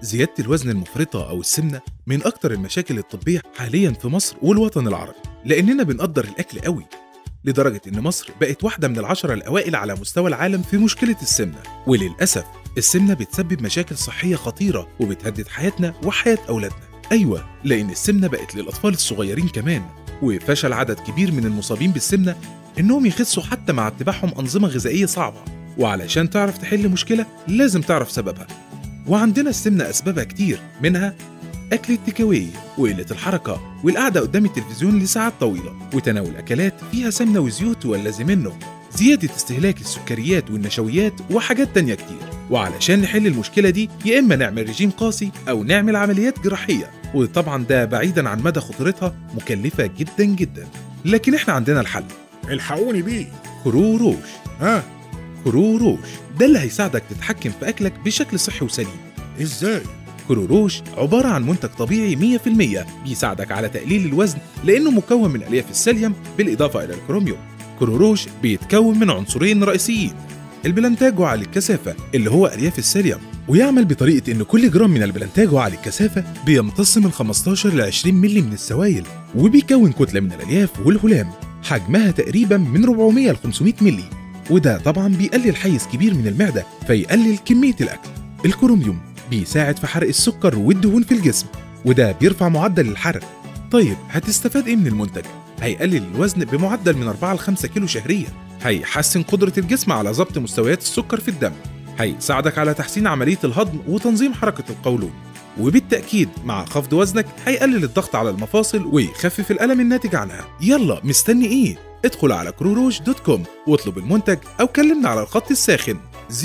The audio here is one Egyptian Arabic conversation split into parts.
زيادة الوزن المفرطة أو السمنة من أكتر المشاكل الطبية حاليا في مصر والوطن العربي لأننا بنقدر الأكل قوي لدرجة إن مصر بقت واحدة من العشرة الأوائل على مستوى العالم في مشكلة السمنة وللأسف السمنة بتسبب مشاكل صحية خطيرة وبتهدد حياتنا وحياة أولادنا أيوة لأن السمنة بقت للأطفال الصغيرين كمان وفشل عدد كبير من المصابين بالسمنة إنهم يخسوا حتى مع اتباعهم أنظمة غذائية صعبة وعلشان تعرف تحل مشكلة لازم تعرف سببها وعندنا السمنة أسبابها كتير منها أكل التكاوي وقلة الحركة والقعدة قدام التلفزيون لساعات طويلة وتناول أكلات فيها سمنة وزيوت والذي منه زيادة استهلاك السكريات والنشويات وحاجات تانية كتير وعلشان نحل المشكلة دي يا إما نعمل رجيم قاسي أو نعمل عمليات جراحية وطبعا ده بعيدا عن مدى خطورتها مكلفة جدا جدا لكن احنا عندنا الحل الحقوني بيه كرو روش ها كرو روش ده اللي هيساعدك تتحكم في أكلك بشكل صحي وسليم ازاي كروروش عبارة عن منتج طبيعي 100% بيساعدك على تقليل الوزن لأنه مكون من ألياف السيليوم بالإضافة إلى الكروميوم كروروش بيتكون من عنصرين رئيسيين البلانتاجو عالي الكثافة اللي هو ألياف السيليوم ويعمل بطريقة إن كل جرام من البلانتاجو عالي الكثافة بيمتص من 15 ل 20 مللي من السوائل وبيكون كتلة من الألياف والهلام حجمها تقريبا من 400 ل 500 مللي وده طبعا بيقلل حيز كبير من المعدة فيقلل كمية الأكل الكروميوم بيساعد في حرق السكر والدهون في الجسم وده بيرفع معدل الحرق طيب هتستفاد ايه من المنتج؟ هيقلل الوزن بمعدل من 4 ل 5 كيلو شهريا هيحسن قدرة الجسم على ضبط مستويات السكر في الدم هيساعدك على تحسين عملية الهضم وتنظيم حركة القولون وبالتأكيد مع خفض وزنك هيقلل الضغط على المفاصل ويخفف الألم الناتج عنها يلا مستني ايه؟ ادخل على كروروش دوت كوم واطلب المنتج أو كلمنا على الخط الساخن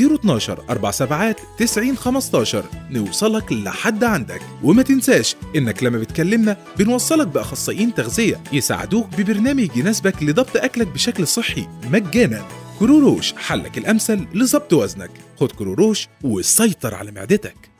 012 4 سبعات 90 15 نوصلك لحد عندك وما تنساش انك لما بتكلمنا بنوصلك باخصائيين تغذيه يساعدوك ببرنامج يناسبك لضبط اكلك بشكل صحي مجانا كروروش حلك الامثل لضبط وزنك خد كروروش وسيطر على معدتك